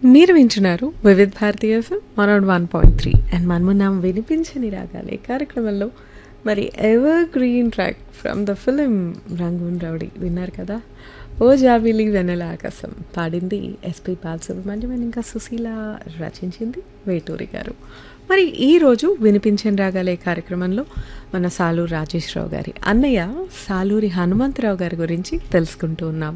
మీరు వింటున్నారు Vividh Bharati FM one out one point three and మనమున్నాం వినిపించని రాగాలి కార్యక్రమంలో మరి evergreen track from the film Rangoon Rowdy విన్నారు కదా ఓ జాబిలి వెన్నెల ఆకాశం పాడింది ఎస్పి బాలసుబ్రహ్మణ్యం అండ్ ఇంకా సుశీల రచించింది వేటూరి గారు మరి ఈరోజు వినిపించని రాగాలే కార్యక్రమంలో మన సాలూరు రాజేశ్వరరావు గారి అన్నయ్య సాలూరి హనుమంతరావు గారి గురించి తెలుసుకుంటూ ఉన్నాం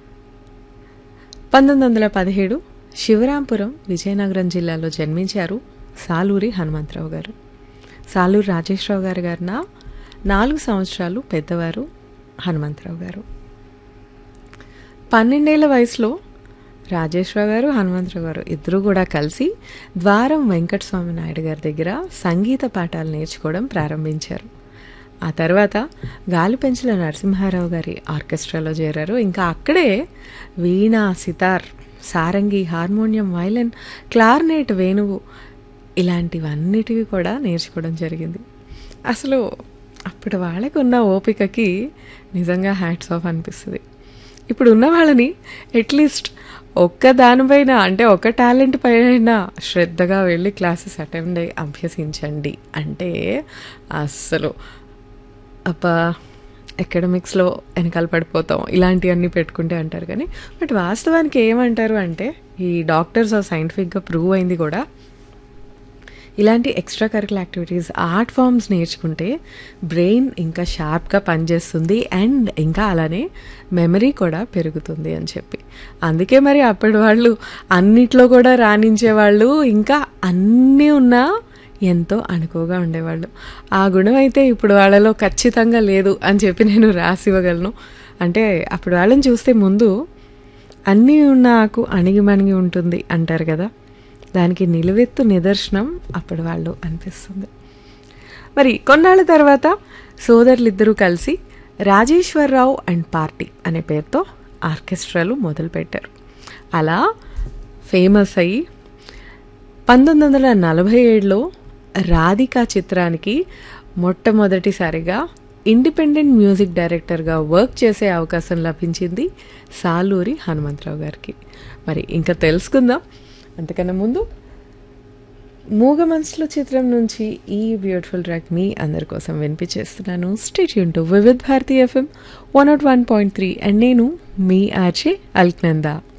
పంతొమ్మిది వందల పదిహేడు శివరాంపురం విజయనగరం జిల్లాలో జన్మించారు సాలూరి హనుమంతరావు గారు సాలూరి రాజేశ్వరరావు గారు గారిన నాలుగు సంవత్సరాలు పెద్దవారు హనుమంతరావు గారు పన్నెండేళ్ల వయసులో రాజేశ్వరరావు గారు హనుమంతరావు గారు ఇద్దరు కూడా కలిసి ద్వారం వెంకటస్వామి నాయుడు గారి దగ్గర సంగీత పాఠాలు నేర్చుకోవడం ప్రారంభించారు ఆ తర్వాత గాలిపెంచుల నరసింహారావు గారి ఆర్కెస్ట్రాలో చేరారు ఇంకా అక్కడే veena sitar sarangi harmonium violin clarinet వేణువు ఇలాంటివన్నిటివి కూడా నేర్చుకోవడం జరిగింది అసలు అప్పుడు వాళ్ళకి ఉన్న ఓపికకి నిజంగా హ్యాట్స్ ఆఫ్ అనిపిస్తుంది ఇప్పుడు ఉన్న వాళ్ళని అట్లీస్ట్ ఒక్క దానిపైన అంటే ఒక టాలెంట్ పైన శ్రద్ధగా వెళ్ళి క్లాసెస్ అటెండ్ అయ్యి అభ్యసించండి అంటే అస్సలు అబ్బా ఎకడమిక్స్లో వెనకాల పడిపోతాం ఇలాంటివన్నీ పెట్టుకుంటే అంటారు కానీ బట్ వాస్తవానికి ఏమంటారు అంటే ఈ డాక్టర్స్ సైంటిఫిక్గా ప్రూవ్ అయింది కూడా ఇలాంటి extra curricular activities art forms నేర్చుకుంటే బ్రెయిన్ ఇంకా షార్ప్గా పనిచేస్తుంది అండ్ ఇంకా అలానే మెమరీ కూడా పెరుగుతుంది అని చెప్పి అందుకే మరి అప్పటి వాళ్ళు అన్నిట్లో కూడా రాణించే వాళ్ళు ఇంకా అన్నీ ఉన్నా ఎంతో అనుకోగా ఉండేవాళ్ళు ఆ గుణం అయితే ఇప్పుడు వాళ్ళలో ఖచ్చితంగా లేదు అని చెప్పి నేను రాసివ్వగలను అంటే అప్పుడు వాళ్ళని చూస్తే ముందు అన్నీ ఉన్న ఆకు అణిగి మణిగి ఉంటుంది అంటారు కదా దానికి నిలువెత్తు నిదర్శనం అప్పుడు వాళ్ళు అనిపిస్తుంది మరి కొన్నాళ్ళ తర్వాత సోదరులిద్దరూ కలిసి రాజేశ్వరరావు అండ్ పార్టీ అనే పేరుతో ఆర్కెస్ట్రాలు మొదలుపెట్టారు అలా ఫేమస్ అయ్యి పంతొమ్మిది వందల నలభై ఏడులో రాధికా చిత్రానికి మొట్టమొదటిసారిగా ఇండిపెండెంట్ మ్యూజిక్ డైరెక్టర్గా వర్క్ చేసే అవకాశం లభించింది సాలూరి హనుమంతరావు గారికి మరి ఇంకా తెలుసుకుందాం అంతకన్నా ముందు మూగ మనసుల చిత్రం నుంచి ఈ బ్యూటిఫుల్ ట్రాక్ మీ అందరి కోసం వినిపించేస్తున్నాను స్టేట్ యూన్ to Vividh Bharati FM one not one point three and నేను మీ ఆర్జే అల్క్నందా